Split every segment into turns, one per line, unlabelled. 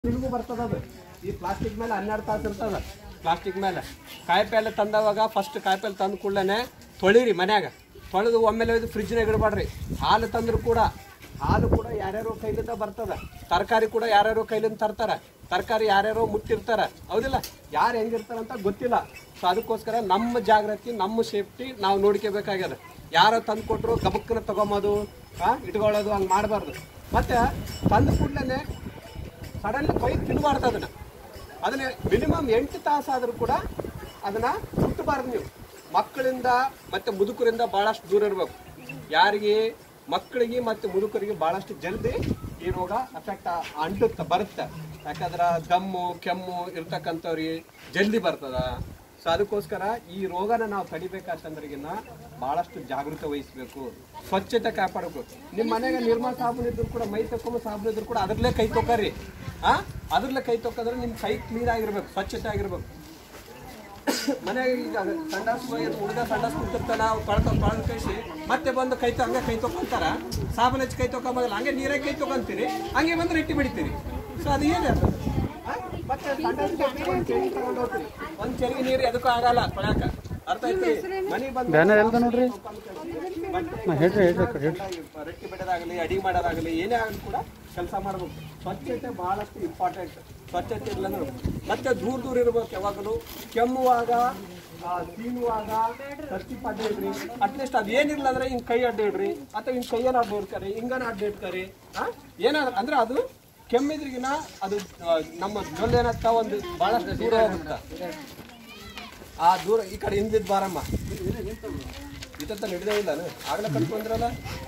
ನಿಮಗೂ ಬರ್ತದ ಅದು ಈ ಪ್ಲಾಸ್ಟಿಕ್ ಮೇಲೆ ಹನ್ನೆರಡು ತಾಸು ಇರ್ತದ ಪ್ಲಾಸ್ಟಿಕ್ ಮೇಲೆ ಕಾಯಿಪಲ್ಲೆ ತಂದವಾಗ ಫಸ್ಟ್ ಕಾಯಿಪಲ್ಲೆ ತಂದ ಕೂಡಲೇ ತೊಳಿರಿ ಮನ್ಯಾಗ ತೊಳೆದು ಒಮ್ಮೆಲೆ ಒಯ್ದು ಫ್ರಿಜ್ನಾಗ ಇಡಬೇಡ್ರಿ ಹಾಲು ತಂದ್ರು ಕೂಡ ಹಾಲು ಕೂಡ ಯಾರ್ಯಾರೋ ಕೈಲಿಂದ ಬರ್ತದ ತರಕಾರಿ ಕೂಡ ಯಾರ್ಯಾರೋ ಕೈಲಿಂದ ತರ್ತಾರ ತರಕಾರಿ ಯಾರ್ಯಾರೋ ಮುಟ್ಟಿರ್ತಾರ ಹೌದಿಲ್ಲ ಯಾರು ಹೆಂಗಿರ್ತಾರಂತ ಗೊತ್ತಿಲ್ಲ ಸೊ ಅದಕ್ಕೋಸ್ಕರ ನಮ್ಮ ಜಾಗೃತಿ ನಮ್ಮ ಸೇಫ್ಟಿ ನಾವು ನೋಡ್ಕೋಬೇಕಾಗ್ಯದ ಯಾರೋ ತಂದು ಕೊಟ್ಟರು ಗಬಕ್ಕನ ತಗೊಂಬೋದು ಹಾಂ ಇಟ್ಕೊಳ್ಳೋದು ಹಂಗೆ ಮಾಡಬಾರ್ದು ಮತ್ತೆ ತಂದು ಕೂಡಲೇ ಸಡನ್ಲಿ ಕೈ ತಿನ್ನಬಾರ್ದು ಅದನ್ನ ಅದನ್ನ ಮಿನಿಮಮ್ ಎಂಟು ತಾಸಾದರೂ ಕೂಡ ಅದನ್ನ ಮುಟ್ಟಬಾರ್ದು ನೀವು ಮಕ್ಕಳಿಂದ ಮತ್ತೆ ಮುದುಕರಿಂದ ಬಹಳಷ್ಟು ದೂರ ಇರಬೇಕು ಯಾರಿಗೆ ಮಕ್ಕಳಿಗೆ ಮತ್ತೆ ಮುದುಕರಿಗೆ ಬಹಳಷ್ಟು ಜಲ್ದಿ ಈ ರೋಗ ಅಫೆಕ್ಟ್ ಅಂಟುತ್ತೆ ಬರುತ್ತೆ ಯಾಕಂದ್ರೆ ದಮ್ಮು ಕೆಮ್ಮು ಇರ್ತಕ್ಕಂಥವ್ರಿಗೆ ಜಲ್ದಿ ಬರ್ತದ ಸೊ ಅದಕ್ಕೋಸ್ಕರ ಈ ರೋಗನ ನಾವು ತಡಿಬೇಕಂತಂದ್ರಿಗಿನ್ನ ಬಹಳಷ್ಟು ಜಾಗೃತಿ ವಹಿಸಬೇಕು ಸ್ವಚ್ಛತೆ ಕಾಪಾಡಬೇಕು ನಿಮ್ಮ ಮನೆಗೆ ನಿರ್ಮಾ ಸಾಬೂನ್ ಇದ್ರು ಕೂಡ ಮೈ ತಕೊಂಬ ಸಾಬೂನ್ ಇದ್ರು ಕೂಡ ಅದ್ರಲ್ಲೇ ಕೈ ತೊಗೊರಿ ಆ ಅದ್ರಲ್ಲೇ ಕೈ ತೊಕೊಂಡ್ರೆ ನಿಮ್ಮ ಕೈ ಕ್ಲೀನ್ ಆಗಿರ್ಬೇಕು ಸ್ವಚ್ಛತೆ ಆಗಿರ್ಬೇಕು ಮನೆಗೆ ಈಗ ಸಂಡಾಸ್ ಹುಡುಗ ಸಂಡಾಸ್ ಕುಂತಿರ್ತಾನ ಅವ್ ತೊಳ್ಕೊಂಡ್ ತೊಳೆದು ಕಳಿಸಿ ಮತ್ತೆ ಬಂದು ಕೈ ತೊ ಹಂಗೆ ಕೈ ತೊಕೊಂತಾರ ಸಾಬೂನ್ ಹಚ್ಚಿ ಕೈ ತೊಗೊಂಬಲ್ಲ ಹಂಗೆ ನೀರೇ ಕೈ ತೊಗೊಂತೀರಿ ಹಂಗೆ ಬಂದ್ರೆ ಇಟ್ಟಿ ಬಿಡ್ತೀರಿ ಸೊ ಅದು ಏನೇ ಅದು ಆ? ಮತ್ತೆ ಸಂಡಾಸ್ ಒಂದು ಚರಿಗೆ ತಗೊಂಡು ಹೋಗ್ತೀರಿ ಒಂದ್ ಚರಿಗೆ ನೀರು ಎದಕ್ಕೂ ಆಗಲ್ಲ ತೊಳ್ಯಾಕ ಅರ್ಥ ಐತಿ ಮನೆ ಬಂದು
ಬ್ಯಾನರ್ ಎಲ್ದ ನೋಡ್ರಿ
ಬಟ್ಟೆ
ಹೇಳ್ರಿ ಹೇಳ್ರಿ ಆ ಕಡೆ ಹೇಳ್ರಿ
ರೊಟ್ಟಿ ಬಿಡೋದಾಗಲಿ ಅಡಿಗೆ ಮಾಡೋದಾಗಲಿ ಏನೇ ಆಗಲಿ ಕೂಡ ಕೆಲಸ ಮಾಡ್ಬೇಕು ಸ್ವಚ್ಛತೆ ಬಹಳಷ್ಟು ಇಂಪಾರ್ಟೆಂಟ್ ಸ್ವಚ್ಛತೆ ಇರ್ಲಂದ್ರೆ ಮತ್ತೆ ದೂರ ದೂರ ಇರ್ಬೇಕು ಯಾವಾಗಲೂ ಕೆಮ್ಮುವಾಗ ಆ, ಸೀನುವಾಗ ತರ್ಟಿ ಪಡ್ಡೆ ಇಡ್ರಿ ಅಟ್ಲೀಸ್ಟ್ ಅದು ಏನಿಲ್ಲ ಅಂದ್ರೆ ಹಿಂಗ್ ಕೈ ಅಡ್ಡ ಇಡ್ರಿ ಅಥವಾ ಹಿಂಗ್ ಕೈಯನ್ನು ಅಡ್ಡ ಇಡ್ತಾರೆ ಹಿಂಗನ ಅಡ್ಡ ಇಡ್ತಾರೆ ಆ? ಏನಾದ್ರು ಅಂದ್ರೆ ಅದು ಕೆಮ್ಮಿದ್ರಿಗಿನ ಅದು ಆ, ನಮ್ಮ ಜೊಲ್ಲೇನತ್ತ ಒಂದು ಬಹಳಷ್ಟು ದೂರ ಹೋಗುತ್ತೆ ಆ ದೂರ ಈ ಕಡೆ ಹಿಂದಿದ್ ಬಾರಮ್ಮ ಇತ್ತ ಹಿಡಿದೇ ಇಲ್ಲ ಆಗಲೇ ಕಟ್ಕೊಂಡ್ರಲ್ಲ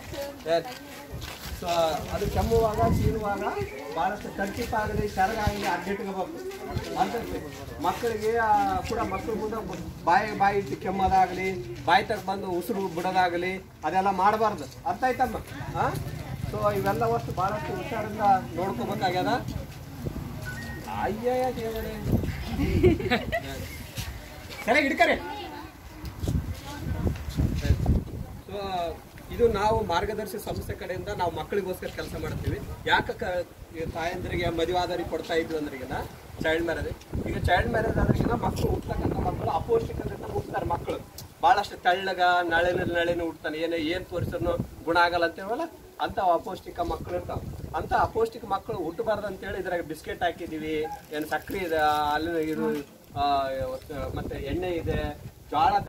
ಸೊ ಅದು ಕೆಮ್ಮುವಾಗ ಸೀನುವಾಗ ಬಹಳಷ್ಟು ತರ್ಕಿಪ್ಪಾಗಲಿ ಸೆರಗಾಗಲಿ ಅಡ್ಡಿಟ್ಕೋಬೇಕು ಅಂತೈತಿ ಮಕ್ಕಳಿಗೆ ಆ, ಕೂಡ ಮಕ್ಕಳು ಮುಂದೆ ಬಾಯಿ ಬಾಯಿ ಇಟ್ಟು ಕೆಮ್ಮೋದಾಗಲಿ ಬಾಯಿ ತಗ ಬಂದು ಉಸಿರು ಬಿಡೋದಾಗಲಿ ಅದೆಲ್ಲ ಮಾಡಬಾರ್ದು ಅರ್ಥ ಆಯ್ತಮ್ಮ ಹಾಂ ಸೊ ಇವೆಲ್ಲ ವಸ್ತು ಬಹಳಷ್ಟು ಹುಷಾರಿಂದ ನೋಡ್ಕೋಬೇಕಾಗ್ಯದ ಅಯ್ಯಯ್ಯ ದೇವರೇ ಸರಿಯಾಗಿ ಹಿಡ್ಕರೆ ಸೊ ಇದು ನಾವು ಮಾರ್ಗದರ್ಶಿ ಸಂಸ್ಥೆ ಕಡೆಯಿಂದ ನಾವು ಮಕ್ಕಳಿಗೋಸ್ಕರ ಕೆಲಸ ಮಾಡ್ತೀವಿ ಯಾಕೆ ಕ ಈ ತಾಯಂದ್ರಿಗೆ ಮದುವೆ ಆದರಿಗೆ ಕೊಡ್ತಾ ಇದ್ವಿ ಅಂದ್ರಿಗಿನ ಚೈಲ್ಡ್ ಮ್ಯಾರೇಜ್ ಈಗ ಚೈಲ್ಡ್ ಮ್ಯಾರೇಜ್ ಆದ್ರಿಗಿನ ಮಕ್ಕಳು ಹುಟ್ಟತಕ್ಕಂಥ ಮಕ್ಕಳು ಅಪೌಷ್ಟಿಕದಿಂದ ಹುಡ್ತಾರೆ ಮಕ್ಕಳು ಭಾಳಷ್ಟು ತೆಳ್ಳಗ ನಳಿನ ನಳಿನ ಹುಡ್ತಾನೆ ಏನೇ ಏನು ತೋರಿಸಿದ್ರು ಗುಣ ಆಗಲ್ಲ ಅಂತೇವಲ್ಲ ಅಂತ ಅಪೌಷ್ಟಿಕ ಮಕ್ಕಳು ಇರ್ತಾವ ಅಂತ ಅಪೌಷ್ಟಿಕ ಮಕ್ಕಳು ಹುಟ್ಟಬಾರ್ದು ಅಂತೇಳಿ ಇದ್ರಾಗ ಬಿಸ್ಕೆಟ್ ಹಾಕಿದೀವಿ ಏನು ಸಕ್ಕರೆ ಇದೆ ಅಲ್ಲಿ ಇದು ಆ, ಮತ್ತೆ ಎಣ್ಣೆ ಇದೆ ಜೋಳ